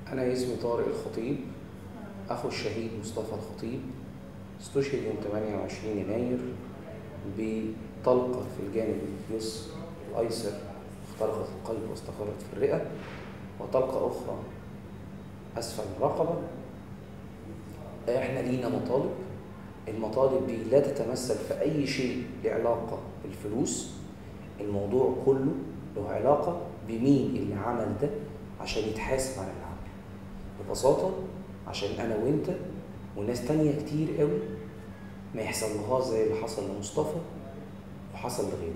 أنا اسمي طارق الخطيب أخو الشهيد مصطفى الخطيب استشهد يوم 28 يناير بطلقة في الجانب اليسر الأيسر اخترقت القلب واستقرت في الرئة وطلقة أخرى أسفل الرقبة إحنا لينا مطالب المطالب دي لا تتمثل في أي شيء له علاقة بالفلوس الموضوع كله له علاقة بمين اللي عمل ده عشان يتحاسب على اللي عمله ببساطة عشان أنا وأنت وناس تانية كتير قوي ما يحصل لهاش زي اللي حصل لمصطفى وحصل لغيره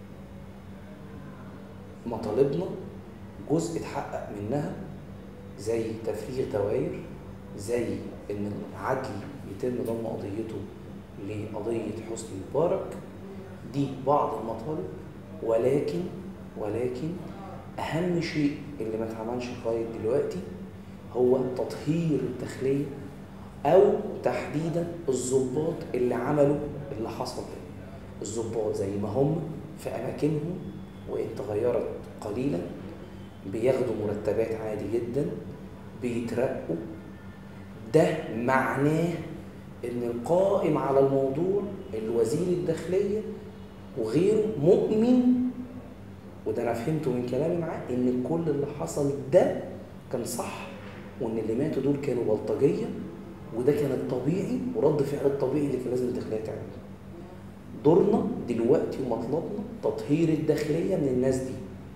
مطالبنا جزء اتحقق منها زي تفريغ دوائر زي ان العدل يتم ضم قضيته لقضية حسني مبارك دي بعض المطالب ولكن ولكن أهم شيء اللي ما اتعملش لغاية دلوقتي هو تطهير الداخلية أو تحديدا الضباط اللي عملوا اللي حصل ده الضباط زي ما هم في أماكنهم وإن تغيرت قليلا بياخدوا مرتبات عادي جدا بيترقوا ده معناه ان القائم على الموضوع الوزير الداخلية وغيره مؤمن وده انا فهمته من كلامي معاه ان كل اللي حصل ده كان صح وان اللي ماتوا دول كانوا بلطجية وده كان الطبيعي ورد فعل الطبيعي اللي كان لازم الداخلية تعمله دورنا دلوقتي ومطلبنا تطهير الداخلية من الناس دي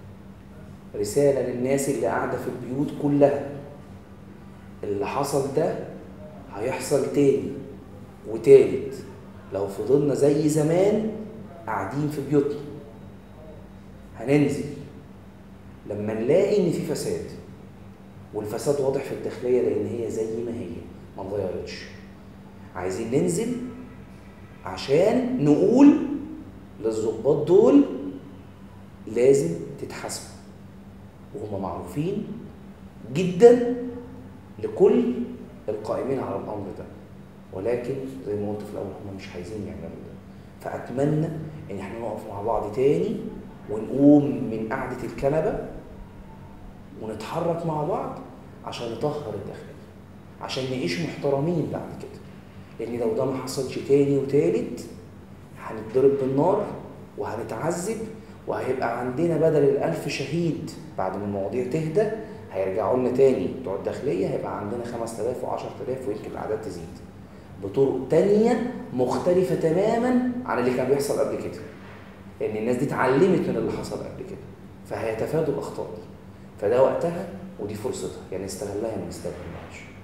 رسالة للناس اللي قاعدة في البيوت كلها اللي حصل ده هيحصل تاني وتالت لو فضلنا زي زمان قاعدين في بيوتنا هننزل لما نلاقي ان في فساد والفساد واضح في الداخليه لان هي زي ما هي ما اتغيرتش عايزين ننزل عشان نقول للظباط دول لازم تتحاسبوا وهم معروفين جدا لكل القائمين على الامر ده ولكن زي ما قلت في الاول هم مش عايزين يعملوا ده فاتمنى ان احنا نقف مع بعض تاني ونقوم من قعده الكنبه ونتحرك مع بعض عشان نطهر الداخليه عشان نعيش محترمين بعد كده لان لو ده ما حصلش تاني وتالت هنتضرب بالنار وهنتعذب وهيبقى عندنا بدل الألف شهيد بعد ما المواضيع تهدى هيرجعوا لنا تاني بتوع الداخليه هيبقى عندنا 5000 و10000 ويمكن الاعداد تزيد بطرق تانية مختلفة تماما عن اللي كان بيحصل قبل كده لأن الناس دي اتعلمت من اللي حصل قبل كده فهيتفادوا الأخطاء دي فده وقتها ودي فرصتها يعني استغلها ما نستغلهاش